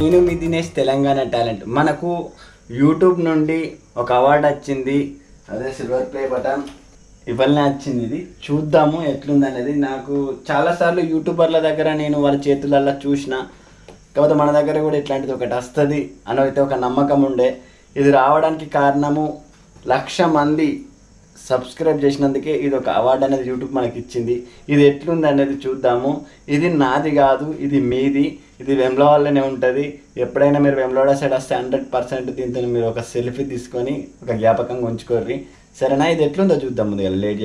నేను మీ దినేష్ తెలంగాణ టాలెంట్ మనకు యూట్యూబ్ నుండి ఒక అవార్డు వచ్చింది అదే సిల్వర్ ప్లే బటన్ ఇవన్నీ వచ్చింది ఇది చూద్దాము ఎట్లుంది అనేది నాకు చాలాసార్లు యూట్యూబర్ల దగ్గర నేను వాళ్ళ చేతులల్లో చూసిన కాకపోతే మన దగ్గర కూడా ఇట్లాంటిది ఒకటి వస్తుంది అని అయితే ఒక నమ్మకం ఉండే ఇది రావడానికి కారణము లక్ష మంది సబ్స్క్రైబ్ చేసినందుకే ఇది ఒక అవార్డు అనేది యూట్యూబ్ మనకి ఇచ్చింది ఇది ఎట్లుంది అనేది చూద్దాము ఇది నాది కాదు ఇది మీది ఇది వెమ్లవాళ్ళనే ఉంటుంది ఎప్పుడైనా మీరు వెమ్లవాడ సైడ్ వస్తే హండ్రెడ్ పర్సెంట్ దీంతో మీరు ఒక సెల్ఫీ తీసుకొని ఒక జ్ఞాపకంగా ఉంచుకోర్రి సరేనా ఇది ఎట్లుందో చూద్దాం ముందుగా లేట్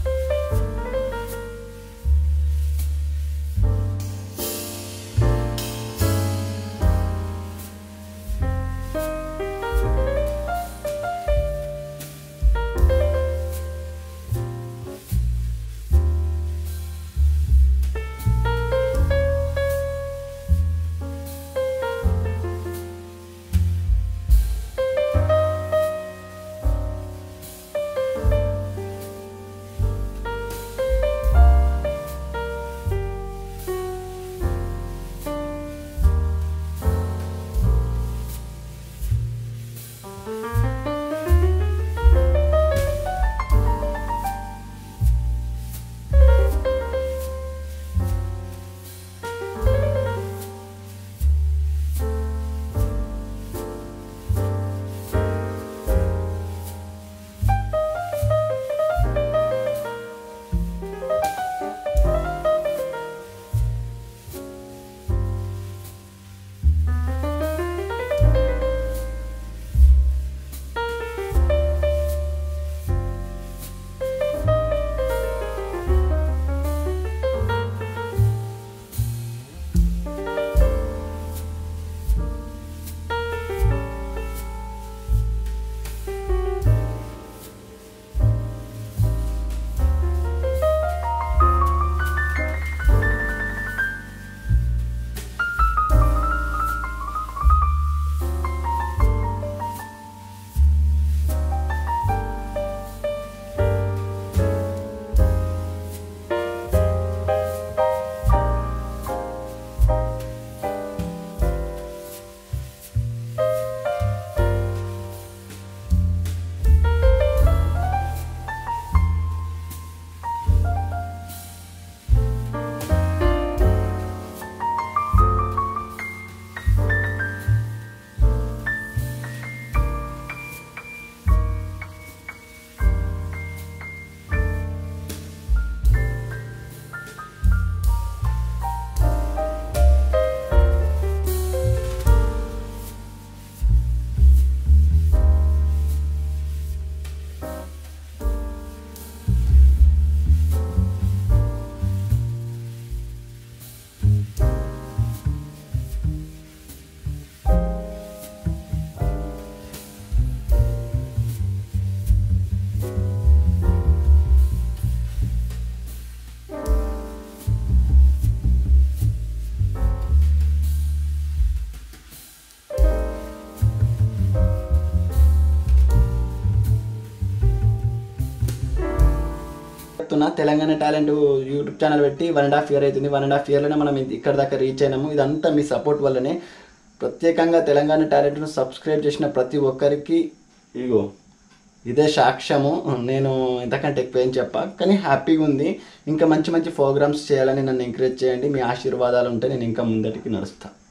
చెప్తున్నా తెలంగాణ టాలెంట్ యూట్యూబ్ ఛానల్ పెట్టి వన్ అండ్ హాఫ్ ఇయర్ అవుతుంది వన్ అండ్ హాఫ్ ఇయర్లోనే మనం ఇది- ఇక్కడ దాకా రీచ్ అయినాము ఇదంతా మీ సపోర్ట్ వల్లనే ప్రత్యేకంగా తెలంగాణ టాలెంట్ను సబ్స్క్రైబ్ చేసిన ప్రతి ఒక్కరికి ఇగో ఇదే సాక్ష్యము నేను ఇంతకంటే ఎక్కువ ఏం చెప్పా కానీ హ్యాపీగా ఉంది ఇంకా మంచి మంచి ప్రోగ్రామ్స్ చేయాలని నన్ను ఎంకరేజ్ చేయండి మీ ఆశీర్వాదాలు ఉంటే నేను ఇంకా ముందటికి నడుస్తాను